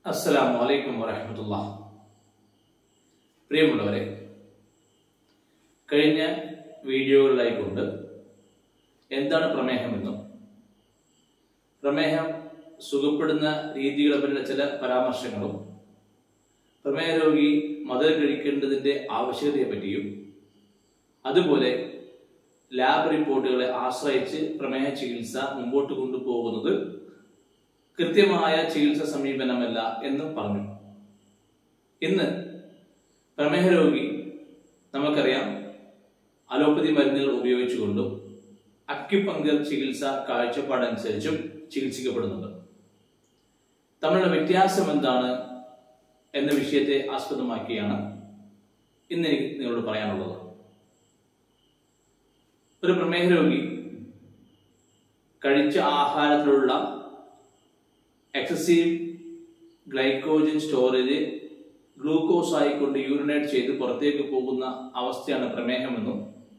അസ്സലാമു അലൈക്കും വറഹമത്തുള്ള പ്രിയമുള്ളവരെ കഴിഞ്ഞ വീഡിയോകളിലായിക്കൊണ്ട് എന്താണ് പ്രമേഹമെന്നും പ്രമേഹം സുഖപ്പെടുന്ന രീതികളെ പറ്റിയുള്ള ചില പരാമർശങ്ങളും പ്രമേഹ രോഗി മധുരം കഴിക്കേണ്ടതിന്റെ ആവശ്യകതയെ പറ്റിയും അതുപോലെ ലാബ് റിപ്പോർട്ടുകളെ ആശ്രയിച്ച് പ്രമേഹ ചികിത്സ മുമ്പോട്ട് കൊണ്ടുപോകുന്നത് കൃത്യമായ ചികിത്സ സമീപനമല്ല എന്നും പറഞ്ഞു ഇന്ന് പ്രമേഹ രോഗി നമുക്കറിയാം അലോപ്പതി മരുന്നുകൾ ഉപയോഗിച്ചുകൊണ്ടും അക്യുപങ്ക്ചർ ചികിത്സ കാഴ്ചപ്പാടനുസരിച്ചും ചികിത്സിക്കപ്പെടുന്നുണ്ട് തമ്മിലുള്ള വ്യത്യാസം എന്താണ് എന്ന വിഷയത്തെ ആസ്പദമാക്കിയാണ് ഇന്ന് എനിക്ക് നിങ്ങളോട് പറയാനുള്ളത് ഒരു പ്രമേഹ രോഗി കഴിച്ച ആഹാരത്തിലുള്ള എക്സസീവ് ഗ്ലൈക്കോജൻ സ്റ്റോറേജ് ഗ്ലൂക്കോസ് ആയിക്കൊണ്ട് യൂറിനേറ്റ് ചെയ്ത് പുറത്തേക്ക് പോകുന്ന അവസ്ഥയാണ് പ്രമേഹമെന്നും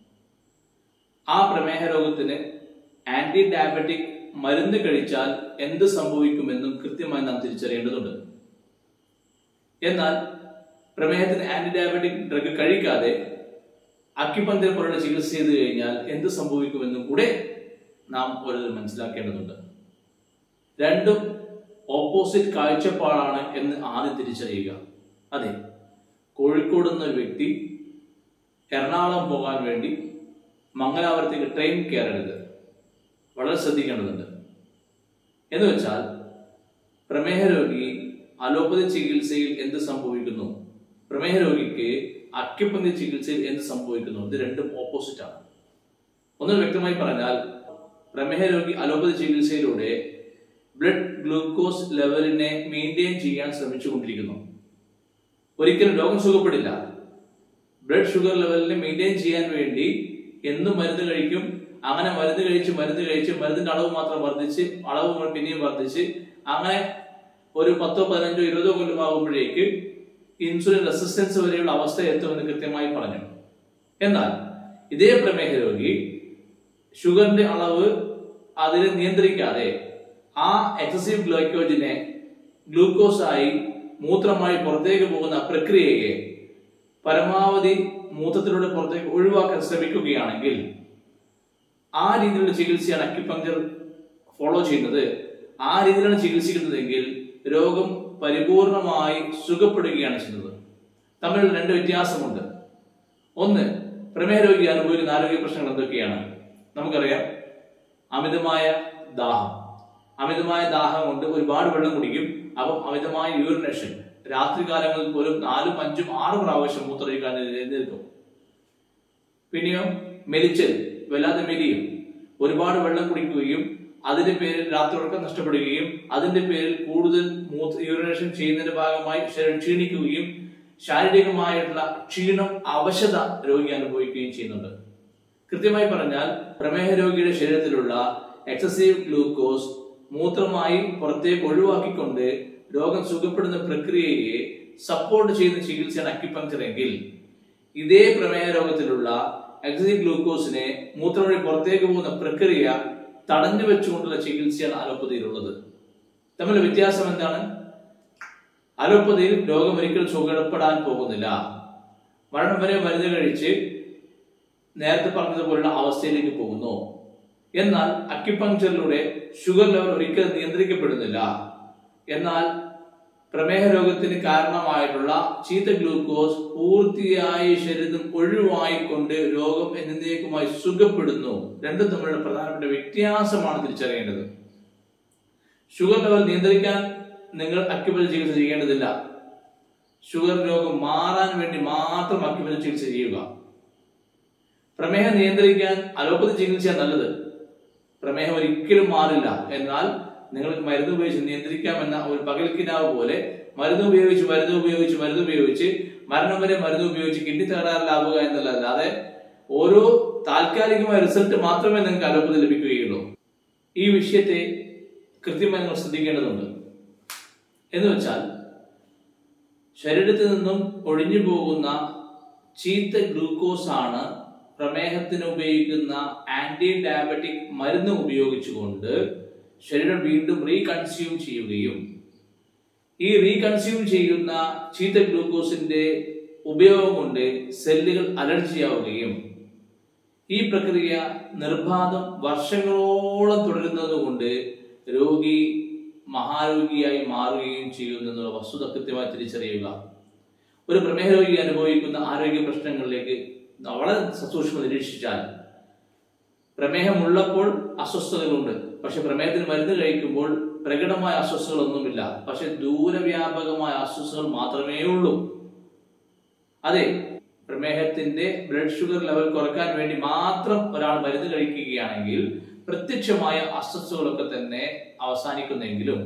ആ പ്രമേഹ രോഗത്തിന് ആന്റി ഡയബറ്റിക് മരുന്ന് കഴിച്ചാൽ എന്ത് സംഭവിക്കുമെന്നും കൃത്യമായി നാം തിരിച്ചറിയേണ്ടതുണ്ട് എന്നാൽ പ്രമേഹത്തിന് ആന്റി ഡയബറ്റിക് ഡ്രഗ് കഴിക്കാതെ അക്യുപഞ്ചർ പോലുള്ള ചികിത്സ ചെയ്തു കഴിഞ്ഞാൽ എന്ത് സംഭവിക്കുമെന്നും കൂടെ നാം ഒരു മനസ്സിലാക്കേണ്ടതുണ്ട് രണ്ടും ഓപ്പോസിറ്റ് കാഴ്ചപ്പാടാണ് എന്ന് ആദ്യം തിരിച്ചറിയുക അതെ കോഴിക്കോട് എന്ന വ്യക്തി എറണാകുളം പോകാൻ വേണ്ടി മംഗലാപുരത്തേക്ക് ട്രെയിൻ കയറരുത് വളരെ ശ്രദ്ധിക്കേണ്ടതുണ്ട് എന്ന് വെച്ചാൽ പ്രമേഹ രോഗി അലോപ്പതി ചികിത്സയിൽ എന്ത് സംഭവിക്കുന്നു പ്രമേഹ രോഗിക്ക് അക്യുപങ്ക്ചർ ചികിത്സയിൽ എന്ത് സംഭവിക്കുന്നു ഇത് രണ്ടും ഓപ്പോസിറ്റ് ആണ് ഒന്നും വ്യക്തമായി പറഞ്ഞാൽ പ്രമേഹ രോഗി അലോപ്പതി ചികിത്സയിലൂടെ ബ്ലഡ് ഗ്ലൂക്കോസ് ലെവലിനെ മെയിൻറ്റെയിൻ ചെയ്യാൻ ശ്രമിച്ചുകൊണ്ടിരിക്കുന്നു ഒരിക്കലും രോഗം സുഖപ്പെടില്ല ബ്ലഡ് ഷുഗർ ലെവലിനെ മെയിൻറ്റെയിൻ ചെയ്യാൻ വേണ്ടി എന്നും മരുന്ന് കഴിക്കും അങ്ങനെ മരുന്ന് കഴിച്ച് മരുന്ന് കഴിച്ച് മരുന്നിന്റെ അളവ് മാത്രം വർദ്ധിച്ച് അളവ് പിന്നെയും വർദ്ധിച്ച് അങ്ങനെ ഒരു പത്തോ പതിനഞ്ചോ ഇരുപതോ കൊല്ലം ആകുമ്പോഴേക്ക് ഇൻസുലിൻ റെസിസ്റ്റൻസ് വരെയുള്ള അവസ്ഥ എത്തുമെന്ന് കൃത്യമായി പറഞ്ഞു എന്നാൽ ഇതേ പ്രമേഹ രോഗി ഷുഗറിന്റെ അളവ് അതിനെ നിയന്ത്രിക്കാതെ ആ എക്സസീവ് ഗ്ലൈക്കോജിനെ ഗ്ലൂക്കോസ് ആയി മൂത്രമായി പുറത്തേക്ക് പോകുന്ന പ്രക്രിയയെ പരമാവധി മൂത്രത്തിലൂടെ പുറത്തേക്ക് ഒഴിവാക്കാൻ ശ്രമിക്കുകയാണെങ്കിൽ ആ രീതിയിലുള്ള ചികിത്സയാണ് അക്യുപങ്ക്ചർ ഫോളോ ചെയ്യുന്നത് ആ രീതിയിലാണ് ചികിത്സിക്കുന്നതെങ്കിൽ രോഗം പരിപൂർണമായി സുഖപ്പെടുകയാണ് ചെയ്യുന്നത് തമ്മിലുള്ള രണ്ട് വ്യത്യാസമുണ്ട് ഒന്ന് പ്രമേഹ രോഗി അനുഭവിക്കുന്ന ആരോഗ്യ പ്രശ്നങ്ങൾ എന്തൊക്കെയാണ് നമുക്കറിയാം അമിതമായ ദാഹം അമിതമായ ദാഹം കൊണ്ട് ഒരുപാട് വെള്ളം കുടിക്കും അപ്പം അമിതമായ യൂറിനേഷൻ രാത്രി കാലങ്ങളിൽ പോലും നാലും അഞ്ചും ആറ് പ്രാവശ്യം മൂത്രമൊഴിക്കാൻ എഴുന്നേൽക്കും പിന്നെയോ മെലിച്ചൽ വല്ലാതെ മെലിയും ഒരുപാട് വെള്ളം കുടിക്കുകയും അതിന്റെ പേരിൽ രാത്രി ഉറക്കം നഷ്ടപ്പെടുകയും അതിന്റെ പേരിൽ കൂടുതൽ യൂറിനേഷൻ ചെയ്യുന്നതിന്റെ ഭാഗമായി ശരീരം ക്ഷീണിക്കുകയും ശാരീരികമായിട്ടുള്ള ക്ഷീണം അവശത രോഗി അനുഭവിക്കുകയും ചെയ്യുന്നുണ്ട് കൃത്യമായി പറഞ്ഞാൽ പ്രമേഹ രോഗിയുടെ ശരീരത്തിലുള്ള എക്സസീവ് ഗ്ലൂക്കോസ് മൂത്രമായി പുറത്തേക്ക് ഒഴിവാക്കിക്കൊണ്ട് രോഗം സുഖപ്പെടുന്ന പ്രക്രിയയെ സപ്പോർട്ട് ചെയ്യുന്ന ചികിത്സയാണ് അക്യുപങ്ക്ചർ എങ്കിൽ ഇതേ പ്രമേഹ രോഗത്തിലുള്ള എക്സസീവ് ഗ്ലൂക്കോസിനെ മൂത്രം വഴി പുറത്തേക്ക് പോകുന്ന പ്രക്രിയ തടഞ്ഞു വെച്ചുകൊണ്ടുള്ള ചികിത്സയാണ് അലോപ്പതിയിലുള്ളത് തമ്മിൽ വ്യത്യാസം എന്താണ് അലോപ്പതിയിൽ രോഗം ഒരിക്കലും സുഖപ്പെടാൻ പോകുന്നില്ല മരണം വരെ മരുന്ന് കഴിച്ച് നേരത്തെ പറഞ്ഞതുപോലുള്ള അവസ്ഥയിലേക്ക് പോകുന്നു എന്നാൽ അക്യുപങ്ക്ചറിലൂടെ ഷുഗർ ലെവൽ ഒരിക്കലും നിയന്ത്രിക്കപ്പെടുന്നില്ല എന്നാൽ പ്രമേഹ രോഗത്തിന് കാരണമായിട്ടുള്ള ചീത്ത ഗ്ലൂക്കോസ് പൂർത്തിയായി ശരീരം ഒഴിവായിക്കൊണ്ട് രോഗം എന്നേക്കുമായി സുഖപ്പെടുന്നു രണ്ടും തമ്മിലുള്ള പ്രധാനപ്പെട്ട വ്യത്യാസമാണ് തിരിച്ചറിയേണ്ടത് ഷുഗർ ലെവൽ നിയന്ത്രിക്കാൻ നിങ്ങൾ അക്യുപഞ്ചർ ചികിത്സ ചെയ്യേണ്ടതില്ല ഷുഗർ രോഗം മാറാൻ വേണ്ടി മാത്രം അക്യുപഞ്ചർ ചികിത്സ ചെയ്യുക പ്രമേഹം നിയന്ത്രിക്കാൻ അലോപ്പതി ചികിത്സയാണ് നല്ലത് പ്രമേഹം ഒരിക്കലും മാറില്ല എന്നാൽ നിങ്ങൾക്ക് മരുന്ന് ഉപയോഗിച്ച് നിയന്ത്രിക്കാമെന്ന ഒരു പകൽക്കിനാവ് പോലെ മരുന്ന് ഉപയോഗിച്ച് മരുന്ന് ഉപയോഗിച്ച് മരുന്ന് ഉപയോഗിച്ച് മരണം വരെ മരുന്ന് ഉപയോഗിച്ച് കിഡ്നി തകരാറിലാവുക എന്നല്ലാതെ ഓരോ താൽക്കാലികമായ റിസൾട്ട് മാത്രമേ നിങ്ങൾക്ക് അലോപ്പതി ലഭിക്കുകയുള്ളൂ ഈ വിഷയത്തെ കൃത്യമായി നിങ്ങൾ ശ്രദ്ധിക്കേണ്ടതുണ്ട് എന്ന് വെച്ചാൽ ശരീരത്തിൽ നിന്നും ഒഴിഞ്ഞു പോകുന്ന ചീത്ത ഗ്ലൂക്കോസ് ആണ് പ്രമേഹത്തിന് ഉപയോഗിക്കുന്ന ആന്റി ഡയബറ്റിക് മരുന്ന് ഉപയോഗിച്ചുകൊണ്ട് ശരീരം വീണ്ടും റീകൺസ്യൂം ചെയ്യുകയും ഈ റീകൺസ്യൂം ചെയ്യുന്ന ചീത്ത ഗ്ലൂക്കോസിന്റെ ഉപയോഗം കൊണ്ട് സെല്ലുകൾ അലർജിയാവുകയും ഈ പ്രക്രിയ നിർബാധം വർഷങ്ങളോളം തുടരുന്നത് കൊണ്ട് രോഗി മഹാരോഗിയായി മാറുകയും ചെയ്യുന്നു എന്നുള്ള വസ്തുത കൃത്യമായി തിരിച്ചറിയുക ഒരു പ്രമേഹ രോഗി അനുഭവിക്കുന്ന ആരോഗ്യ പ്രശ്നങ്ങളിലേക്ക് വളരെ സസൂക്ഷ്മം നിരീക്ഷിച്ചാൽ പ്രമേഹമുള്ളപ്പോൾ അസ്വസ്ഥതകളുണ്ട് പക്ഷെ പ്രമേഹത്തിന് മരുന്ന് കഴിക്കുമ്പോൾ പ്രകടമായ അസ്വസ്ഥതകളൊന്നുമില്ല പക്ഷെ ദൂരവ്യാപകമായ അസ്വസ്ഥതകൾ മാത്രമേ ഉള്ളൂ അതെ പ്രമേഹത്തിന്റെ ബ്ലഡ് ഷുഗർ ലെവൽ കുറയ്ക്കാൻ വേണ്ടി മാത്രം ഒരാൾ മരുന്ന് കഴിക്കുകയാണെങ്കിൽ പ്രത്യക്ഷമായ അസ്വസ്ഥതകളൊക്കെ തന്നെ അവസാനിക്കുന്നെങ്കിലും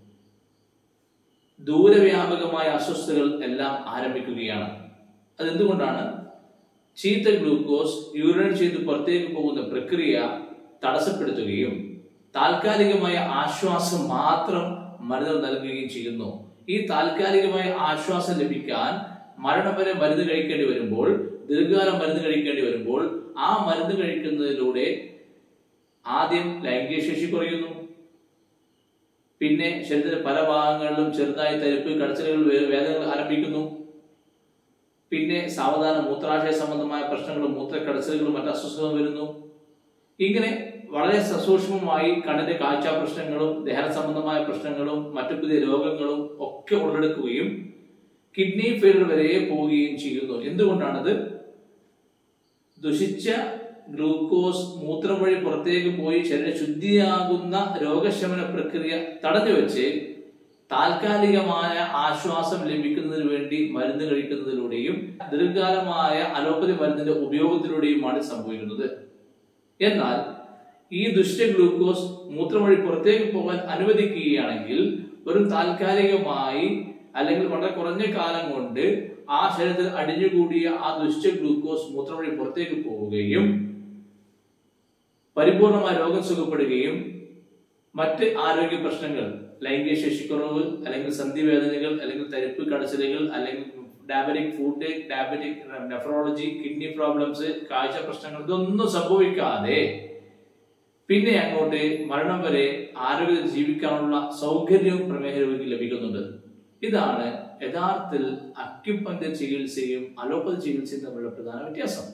ദൂരവ്യാപകമായ അസ്വസ്ഥതകൾ എല്ലാം ആരംഭിക്കുകയാണ് അതെന്തുകൊണ്ടാണ് ചീത്ത ഗ്ലൂക്കോസ് യൂറിൻ ചെയ്ത് പുറത്തേക്ക് പോകുന്ന പ്രക്രിയ തടസ്സപ്പെടുത്തുകയും താൽക്കാലികമായ ആശ്വാസം മാത്രം മരുന്ന് നൽകുകയും ചെയ്യുന്നു ഈ താൽക്കാലികമായ ആശ്വാസം ലഭിക്കാൻ മരണം വരെ മരുന്ന് കഴിക്കേണ്ടി വരുമ്പോൾ ദീർഘകാലം മരുന്ന് കഴിക്കേണ്ടി വരുമ്പോൾ ആ മരുന്ന് കഴിക്കുന്നതിലൂടെ ആദ്യം ലൈംഗിക ശേഷി കുറയുന്നു പിന്നെ ശരീരത്തിന്റെ പല ഭാഗങ്ങളിലും ചെറുതായി തരിപ്പ് കടച്ചിലുകൾ വേ- വേദനകൾ ആരംഭിക്കുന്നു പിന്നെ സാവധാന മൂത്രാശയ സംബന്ധമായ പ്രശ്നങ്ങളും മൂത്രക്കടച്ചിലുകളും മറ്റ് അസ്വസ്ഥതകളും വരുന്നു ഇങ്ങനെ വളരെ സസൂക്ഷ്മമായി കണ്ണിന്റെ കാഴ്ച പ്രശ്നങ്ങളും ദഹന സംബന്ധമായ പ്രശ്നങ്ങളും മറ്റു പുതിയ രോഗങ്ങളും ഒക്കെ ഉള്ളെടുക്കുകയും കിഡ്നി ഫെയിലർ വരെ പോവുകയും ചെയ്യുന്നു എന്തുകൊണ്ടാണത് ദുഷിച്ച ഗ്ലൂക്കോസ് മൂത്രം വഴി പുറത്തേക്ക് പോയി ശരീര ശുദ്ധിയാകുന്ന രോഗശമന പ്രക്രിയ തടഞ്ഞു വെച്ച് താൽക്കാലികമായ ആശ്വാസം ലഭിക്കുന്നതിന് വേണ്ടി മരുന്ന് കഴിക്കുന്നതിലൂടെയും ദീർഘകാലമായ അലോപ്പതി മരുന്നിന്റെ ഉപയോഗത്തിലൂടെയുമാണ് ഇത് സംഭവിക്കുന്നത് എന്നാൽ ഈ ദുഷ്ട ഗ്ലൂക്കോസ് മൂത്രം വഴി പുറത്തേക്ക് പോകാൻ അനുവദിക്കുകയാണെങ്കിൽ വെറും താൽക്കാലികമായി അല്ലെങ്കിൽ വളരെ കുറഞ്ഞ കാലം കൊണ്ട് ആ ശരീരത്തിൽ അടിഞ്ഞുകൂടിയ ആ ദുഷ്ട ഗ്ലൂക്കോസ് മൂത്രം വഴി പുറത്തേക്ക് പോവുകയും പരിപൂർണമായ രോഗം സുഖപ്പെടുകയും മറ്റ് ആരോഗ്യ പ്രശ്നങ്ങൾ ലൈംഗിക ശേഷിക്കുറവ് അല്ലെങ്കിൽ സന്ധിവേദനകൾ അല്ലെങ്കിൽ തരിപ്പ് കടച്ചിലുകൾ അല്ലെങ്കിൽ diabetic food diabetic nephrology kidney problems കാഴ്ച പ്രശ്നങ്ങൾ ഇതൊന്നും സംഭവിക്കാതെ പിന്നെ അങ്ങോട്ട് മരണം വരെ ആരോഗ്യത്തിൽ ജീവിക്കാനുള്ള സൗകര്യവും പ്രമേഹ രോഗിക്ക് ലഭിക്കുന്നുണ്ട് ഇതാണ് യഥാർത്ഥത്തിൽ അക്യുപഞ്ചർ ചികിത്സയും അലോപ്പതി ചികിത്സയും തമ്മിലുള്ള പ്രധാന വ്യത്യാസം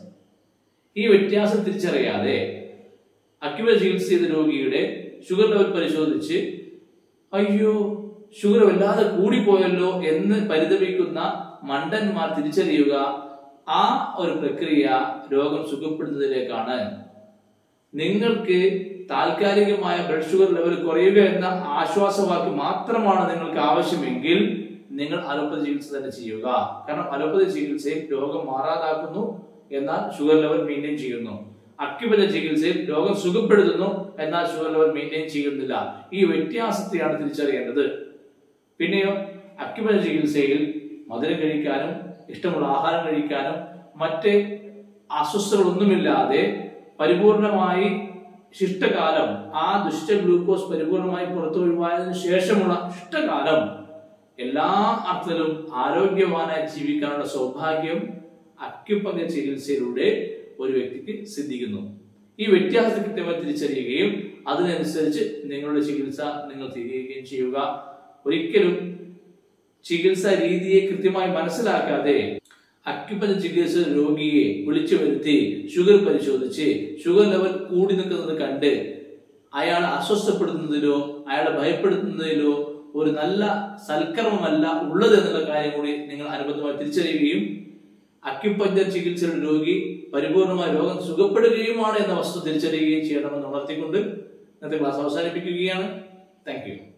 ഈ വ്യത്യാസം തിരിച്ചറിയാതെ അക്യുപഞ്ചർ ചികിത്സ ചെയ്ത രോഗിയുടെ ഷുഗർ ലെവൽ പരിശോധിച്ച് അയ്യോ ഷുഗർ വല്ലാതെ കൂടിപ്പോയല്ലോ എന്ന് പരിതപിക്കുന്ന മണ്ടന്മാർ തിരിച്ചറിയുക ആ ഒരു പ്രക്രിയ രോഗം സുഖപ്പെടുന്നതിലേക്കാണ് നിങ്ങൾക്ക് താൽക്കാലികമായ ബ്ലഡ് ഷുഗർ ലെവൽ കുറയുക എന്ന ആശ്വാസവാക്ക് മാത്രമാണ് നിങ്ങൾക്ക് ആവശ്യമെങ്കിൽ നിങ്ങൾ അലോപ്പതി ചികിത്സ തന്നെ ചെയ്യുക കാരണം അലോപ്പതി ചികിത്സയിൽ രോഗം മാറാതാക്കുന്നു എന്നാൽ ഷുഗർ ലെവൽ മെയിൻറ്റെയിൻ ചെയ്യുന്നു അക്യുപഞ്ചർ ചികിത്സയിൽ രോഗം സുഖപ്പെടുത്തുന്നു എന്നാൽ ഷുഗർ ലെവൽ മെയിൻറ്റെയിൻ ചെയ്യുന്നില്ല ഈ വ്യത്യാസത്തെയാണ് തിരിച്ചറിയേണ്ടത് പിന്നെയോ അക്യുപഞ്ചർ ചികിത്സയിൽ മധുരം കഴിക്കാനും ഇഷ്ടമുള്ള ആഹാരം കഴിക്കാനും മറ്റ് അസ്വസ്ഥതകളൊന്നുമില്ലാതെ പരിപൂർണമായി ശിഷ്ടകാലം ആ ദുഷ്ട ഗ്ലൂക്കോസ് പരിപൂർണമായി പുറത്തു ഒഴിവായതിനു ശേഷമുള്ള ഇഷ്ടകാലം എല്ലാ അർത്ഥത്തിലും ആരോഗ്യവാനായി ജീവിക്കാനുള്ള സൗഭാഗ്യം അക്യുപങ്ക ചികിത്സയിലൂടെ ഒരു വ്യക്തിക്ക് സിദ്ധിക്കുന്നു ഈ വ്യത്യാസത്തെ കൃത്യമായി തിരിച്ചറിയുകയും അതിനനുസരിച്ച് നിങ്ങളുടെ ചികിത്സ നിങ്ങൾ തിരികുകയും ചെയ്യുക ഒരിക്കലും ചികിത്സാ രീതിയെ കൃത്യമായി മനസ്സിലാക്കാതെ അക്യുപഞ്ചർ ചികിത്സ രോഗിയെ വിളിച്ചു വരുത്തി ഷുഗർ പരിശോധിച്ച് ഷുഗർ ലെവൽ കൂടി നിൽക്കുന്നത് കണ്ട് അയാൾ അസ്വസ്ഥപ്പെടുന്നതിലോ അയാളെ ഭയപ്പെടുത്തുന്നതിലോ ഒരു നല്ല സൽക്കർമ്മമല്ല ഉള്ളത് എന്നുള്ള കാര്യം കൂടി നിങ്ങൾ അനുബന്ധമായി തിരിച്ചറിയുകയും അക്യുപഞ്ചർ ചികിത്സയുടെ രോഗി പരിപൂർണമായ രോഗം സുഖപ്പെടുകയുമാണ് എന്ന വസ്തു തിരിച്ചറിയുകയും ചെയ്യണമെന്ന് ഉണർത്തിക്കൊണ്ട് ഇന്നത്തെ ക്ലാസ് അവസാനിപ്പിക്കുകയാണ് താങ്ക് യു